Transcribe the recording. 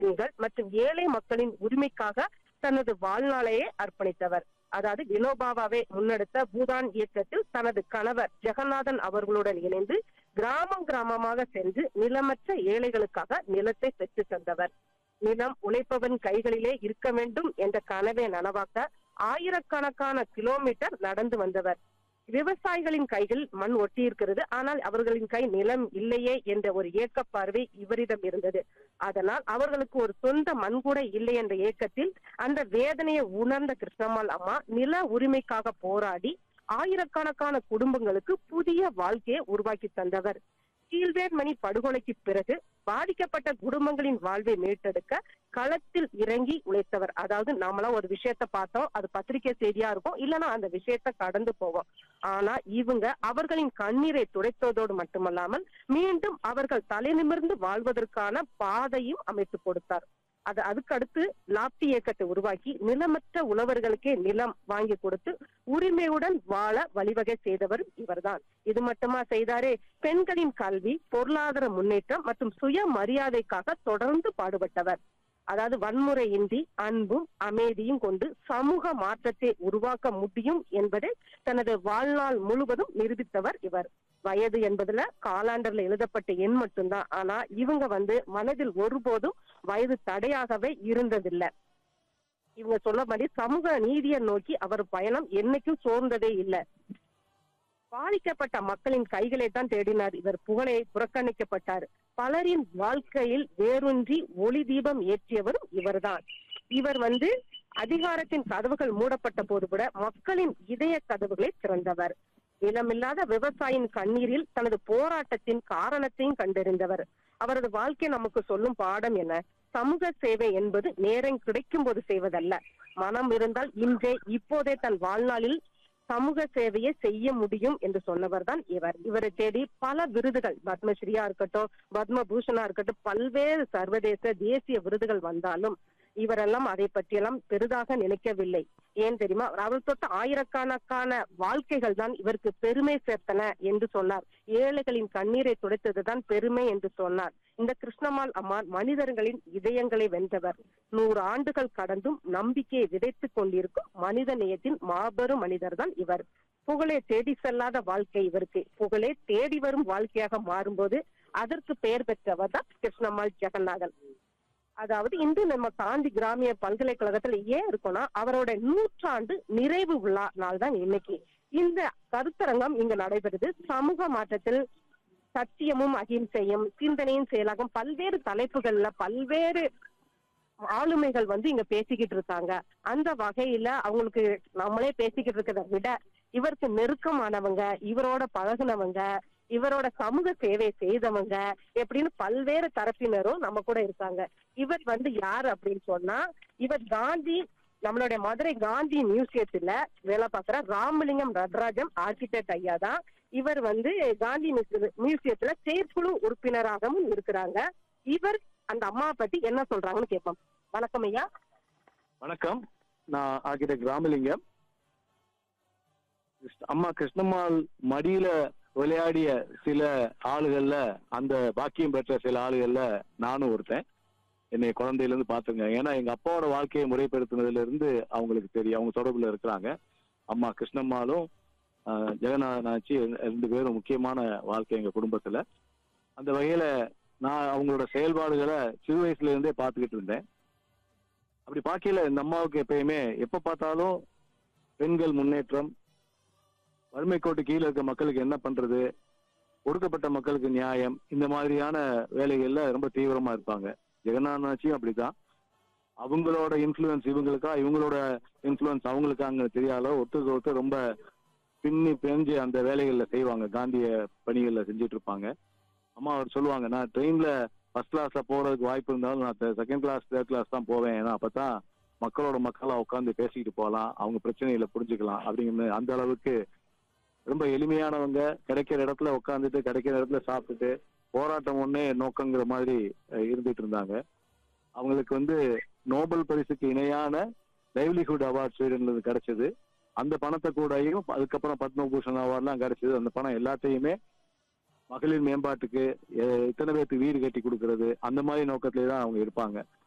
பெண்கள் மற்றும் ஏழை மக்களின் உரிமைக்காக தனது வாழ்நாளையே அர்ப்பணித்தவர் அதாவது வினோபாவாவே முன்னெடுத்த பூதான் இயக்கத்தில் தனது கணவர் ஜெகநாதன் அவர்களுடன் இணைந்து கிராமம் கிராமமாக சென்று நிலமற்ற ஏழைகளுக்காக நிலத்தை பெற்று தந்தவர் நிலம் உழைப்பவன் கைகளிலே இருக்க வேண்டும் என்ற கனவை நனவாக்க ஆயிரக்கணக்கான கிலோமீட்டர் நடந்து வந்தவர் விவசாயிகளின் கைகள் மண் ஒட்டி இருக்கிறது ஆனால் அவர்களின் கை நிலம் இல்லையே என்ற ஒரு ஏக்க பார்வை இவரிடம் இருந்தது அதனால் அவர்களுக்கு ஒரு சொந்த மண் கூட இல்லை என்ற ஏக்கத்தில் அந்த வேதனையை உணர்ந்த கிருஷ்ணம்மாள் அம்மா நில உரிமைக்காக போராடி ஆயிரக்கணக்கான குடும்பங்களுக்கு புதிய வாழ்க்கையை உருவாக்கி தந்தவர் கீழ்வேர்மணி படுகொலைக்கு பிறகு பாதிக்கப்பட்ட குடும்பங்களின் வாழ்வை மீட்டெடுக்க களத்தில் இறங்கி உழைத்தவர் அதாவது நாமெல்லாம் ஒரு விஷயத்த பார்த்தோம் அது பத்திரிகை செய்தியா இருக்கும் இல்லைன்னா அந்த விஷயத்த கடந்து போவோம் ஆனா இவங்க அவர்களின் கண்ணீரை துடைத்ததோடு மட்டுமல்லாமல் மீண்டும் அவர்கள் தலை நிமிர்ந்து வாழ்வதற்கான பாதையும் அமைத்து கொடுத்தார் அது அதுக்கு அடுத்து லாப்டி இயக்கத்தை உருவாக்கி நிலமற்ற உழவர்களுக்கே நிலம் வாங்கி கொடுத்து உரிமையுடன் வாழ வழிவகை செய்தவர் இவர்தான் இது மட்டுமா செய்தாரே பெண்களின் கல்வி பொருளாதார முன்னேற்றம் மற்றும் சுய மரியாதைக்காக தொடர்ந்து பாடுபட்டவர் அதாவது வன்முறையின்றி அன்பும் அமைதியும் கொண்டு சமூக மாற்றத்தை உருவாக்க முடியும் என்பதை தனது வாழ்நாள் முழுவதும் நிரூபித்தவர் இவர் வயது என்பதுல காலாண்டர்ல எழுதப்பட்ட எண் மட்டும்தான் ஆனா இவங்க வந்து மனதில் ஒருபோதும் வயது தடையாகவே இருந்ததில்லை இவங்க சொல்ல மாதிரி சமூக நீதியை நோக்கி அவர் பயணம் என்னைக்கும் சோர்ந்ததே இல்லை பாதிக்கப்பட்ட மக்களின் கைகளை தான் தேடினார் இவர் புகழை புறக்கணிக்கப்பட்டார் பலரின் வாழ்க்கையில் வேரூன்றி ஒளி தீபம் ஏற்றியவரும் இவர்தான் இவர் வந்து அதிகாரத்தின் கதவுகள் மூடப்பட்ட போது கூட மக்களின் இதய கதவுகளை திறந்தவர் நிலமில்லாத விவசாயியின் கண்ணீரில் தனது போராட்டத்தின் காரணத்தையும் கண்டறிந்தவர் அவரது வாழ்க்கை நமக்கு சொல்லும் பாடம் என்ன சமூக சேவை என்பது நேரம் கிடைக்கும் போது செய்வதல்ல மனம் இருந்தால் இன்றே இப்போதே தன் வாழ்நாளில் சமூக சேவையை செய்ய முடியும் என்று சொன்னவர் தான் இவர் இவரை தேடி பல விருதுகள் பத்மஸ்ரீயா இருக்கட்டும் பத்மபூஷனா இருக்கட்டும் பல்வேறு சர்வதேச தேசிய விருதுகள் வந்தாலும் இவரெல்லாம் அதை பற்றியெல்லாம் பெரிதாக நினைக்கவில்லை ஏன் தெரியுமா அவர் தொட்ட ஆயிரக்கணக்கான வாழ்க்கைகள் தான் இவருக்கு பெருமை சேர்த்தன என்று சொன்னார் ஏழைகளின் கண்ணீரை துடைத்ததுதான் பெருமை என்று சொன்னார் இந்த கிருஷ்ணம்மாள் அம்மாள் மனிதர்களின் இதயங்களை வென்றவர் நூறு ஆண்டுகள் கடந்தும் நம்பிக்கையை விதைத்துக் கொண்டிருக்கும் மனித நேயத்தின் மாபெரும் மனிதர் தான் இவர் புகழை தேடி செல்லாத வாழ்க்கை இவருக்கு புகழே தேடி வரும் வாழ்க்கையாக மாறும்போது அதற்கு பெயர் பெற்றவர் தான் கிருஷ்ணம்மாள் ஜெகநாதன் அதாவது இன்று நம்ம காந்தி கிராமிய பல்கலைக்கழகத்துல ஏன் இருக்கோம்னா அவரோட நூற்றாண்டு நிறைவு விழா நாள் தான் இன்னைக்கு இந்த கருத்தரங்கம் இங்க நடைபெறுது சமூக மாற்றத்தில் சத்தியமும் அகிம்சையும் சிந்தனையும் செயலாகும் பல்வேறு தலைப்புகள்ல பல்வேறு ஆளுமைகள் வந்து இங்க பேசிக்கிட்டு இருக்காங்க அந்த வகையில அவங்களுக்கு நம்மளே பேசிக்கிட்டு இருக்கிறத விட இவருக்கு நெருக்கமானவங்க இவரோட பழகுனவங்க இவரோட சமூக சேவை செய்தவங்க எப்படின்னு பல்வேறு தரப்பினரும் நம்ம கூட இருக்காங்க இவர் வந்து யார் அப்படின்னு சொன்னா இவர் காந்தி நம்மளுடைய மதுரை காந்தி மியூசியத்துல வேலை பார்க்கிற ராமலிங்கம் நடராஜம் ஆர்கிடெக்ட் ஐயா தான் இவர் வந்து காந்தி மியூசி- மியூசியத்துல செயற்குழு உறுப்பினராகவும் இருக்கிறாங்க இவர் அந்த அம்மாவை பத்தி என்ன சொல்றாங்கன்னு கேட்போம் வணக்கம் ஐயா வணக்கம் நான் ஆர்கிடெக்ட் ராமலிங்கம் கிருஷ்ண- அம்மா கிருஷ்ணம்மாள் மடியில விளையாடிய சில ஆளுகள்ல அந்த பாக்கியம் பெற்ற சில ஆளுகள்ல நானும் ஒருத்தன் என்னை குழந்தையில இருந்து பாத்துங்க ஏன்னா எங்க அப்பாவோட வாழ்க்கையை முறைப்படுத்தினதுல இருந்து அவங்களுக்கு தெரியும் அவங்க தொடர்புல இருக்கிறாங்க அம்மா கிருஷ்ணம்மாளும் ஆஹ், ஜெகநாதனாச்சி ரெண்டு பேரும் முக்கியமான வாழ்க்கை எங்க குடும்பத்துல அந்த வகையில நான் அவங்களோட செயல்பாடுகளை சிறு வயசுல இருந்தே பார்த்துக்கிட்டு இருந்தேன் அப்படி பார்க்கையில இந்த அம்மாவுக்கு எப்பயுமே எப்ப பார்த்தாலும் பெண்கள் முன்னேற்றம் வறுமை கோட்டு கீழே இருக்க மக்களுக்கு என்ன பண்றது ஒடுக்கப்பட்ட மக்களுக்கு நியாயம் இந்த மாதிரியான வேலைகள்ல ரொம்ப தீவிரமா இருப்பாங்க ஜெகநாதனாச்சியும் அப்படிதான் அவங்களோட இன்ஃப்ளூயன்ஸ் இவங்களுக்கா இவங்களோட இன்ஃப்ளூயன்ஸ் அவங்களுக்காங்க தெரியாத ஒருத்தருக்கு ஒருத்தர் ரொம்ப பின்னி பிணைஞ்சு அந்த வேலைகள்ல செய்வாங்க காந்திய பணிகள்ல செஞ்சுட்டு இருப்பாங்க அம்மா அவர் சொல்லுவாங்க நான் ட்ரெயின்ல ஃபர்ஸ்ட் கிளாஸ்ல போறதுக்கு வாய்ப்பு இருந்தாலும் நான் செகண்ட் கிளாஸ் தேர்ட் கிளாஸ் தான் போவேன் ஏன்னா அப்பதான் மக்களோட மக்களா உட்காந்து பேசிக்கிட்டு போகலாம் அவங்க பிரச்சனைகளை புரிஞ்சுக்கலாம் அப்படிங்கிற அந்த அளவுக்கு ரொம்ப எளிமையானவங்க கிடைக்கிற இடத்துல உட்காந்துட்டு கிடைக்கிற இடத்துல சாப்பிட்டுட்டு போராட்டம் ஒண்ணே நோக்கங்கிற மாதிரி அஹ், இருந்துட்டு இருந்தாங்க அவங்களுக்கு வந்து நோபல் பரிசுக்கு இணையான லைவ்லிஹுட் அவார்ட் ஸ்வீடன்ல கிடைச்சது அந்த பணத்தை கூடயும் அதுக்கப்புறம் பத்மபூஷன் அவார்ட்லாம் கிடைச்சது அந்த பணம் எல்லாத்தையுமே மகளிர் மேம்பாட்டுக்கு எ- இத்தனை பேருக்கு வீடு கட்டி கொடுக்கறது அந்த மாதிரி நோக்கத்திலே தான் அவங்க இருப்பாங்க